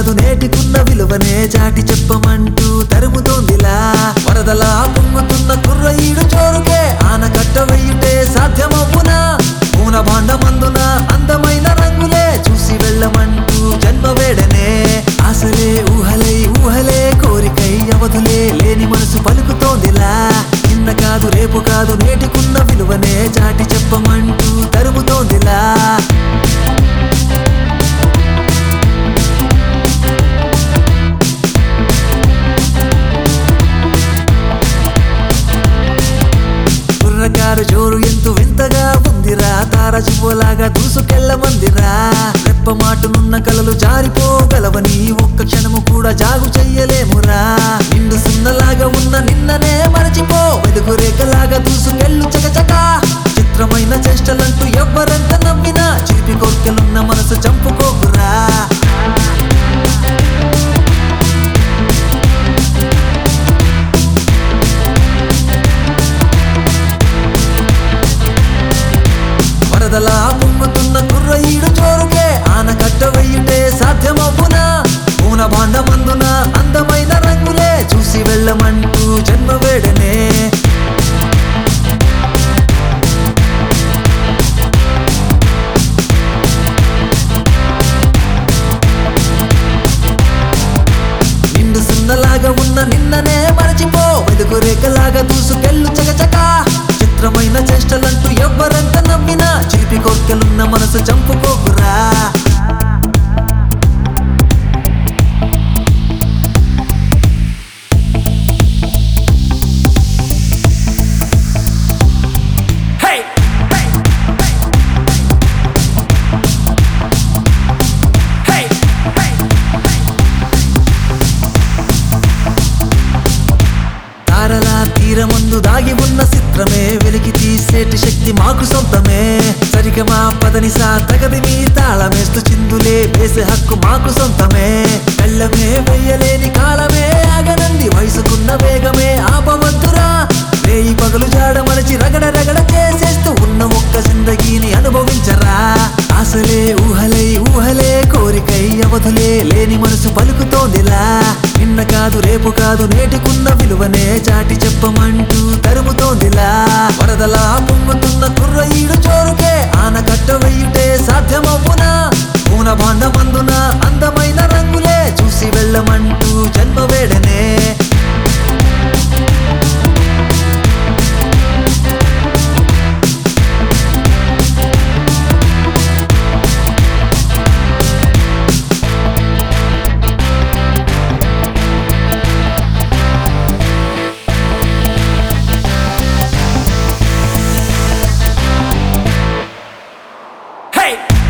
కాదు నేటికున్న విలువనే చాటి చెప్పమంటూ తరుముతోందిలా వరదలా పొంగుతున్న కుర్రఈడు చోరుకే ఆనకట్ట వెయ్యుటే సాధ్యమవునా పూన భాండమందున అందమైన రంగులే చూసి వెళ్ళమంటూ జన్మ వేడనే ఆశలే ఊహలై ఊహలే కోరికై అవధులే లేని మనసు పలుకుతోందిలా నిన్న కాదు రేపు కాదు నేటికున్న విలువనే చాటి చెప్పమంటూ తరుముతోందిలా కుర్రకారు జోరు ఎంతో వింతగా ఉందిరా తార చివ్వలాగా దూసుకెళ్ళమందిరా రెప్ప మాటనున్న కలలు జారిపోగలవని ఒక్క క్షణము కూడా జాగు చెయ్యలేమురా నిండు సున్నలాగా ఉన్న నిన్ననే మరచిపో వెలుగు రేఖలాగా దూసుకెళ్ళు చకచక చిత్రమైన చేష్టలంటూ ఎవ్వరంత నవ్వినా చిలిపి కోర్కెలున్న మనసు చంపుకోకురా వరదలా పొంగుతున్న కుర్రఈడు చోరుకే ఆనకట్ట వెయ్యుటే సాధ్యమవునా పూన భాండమందున అందమైన రంగులే చూసి వెళ్ళమంటూ జన్మ వేడనే నిండు సున్నలాగా ఉన్న నిన్ననే మరచిపో వెలుగు రేఖలాగా దూసుకెళ్ళు చకచక చిత్రమైన చేష్టలంటూ ఎవ్వరంత నవ్వినా చిలిపి కోర్కెలున్న మనసు చంపుకోకురా Hey! Hey! Hey! తారలా తీరమందు దాగి ఉన్న చిత్రమే వెలికి తీసేటి శక్తి మాకు సొంతమే సరిగమా పదనిసా తగది మీ తాళమేస్తూ చిందులే వేసే హక్కు మాకు సొంతమే కళ్ళమే వెయ్యలేని కాలమే ఆగనంది వయసుకున్న వేగమే ఆపవద్దురా రేయి పగలు జాడ మరచి రగడ రగడ చేసేస్తూ ఉన్న ఒక్క జిందగీని అనుభవించరా ఆశలే ఊహలై ఊహలే కోరికై అవధులే లేని మనసు పలుకుతోందిలా నిన్న కాదు రేపు కాదు నేటికున్న విలువనే చాటి చెప్పమంటూ తరుముతోందిలా వరదలా పొంగుతున్న కుర్రఈడు చోరుకే ఆనకట్ట వెయ్యుటే సాధ్యమవునా పూన భాండమందున అందమైన రంగులే చూసి వెళ్ళమంటూ జన్మ వేడనే Hey!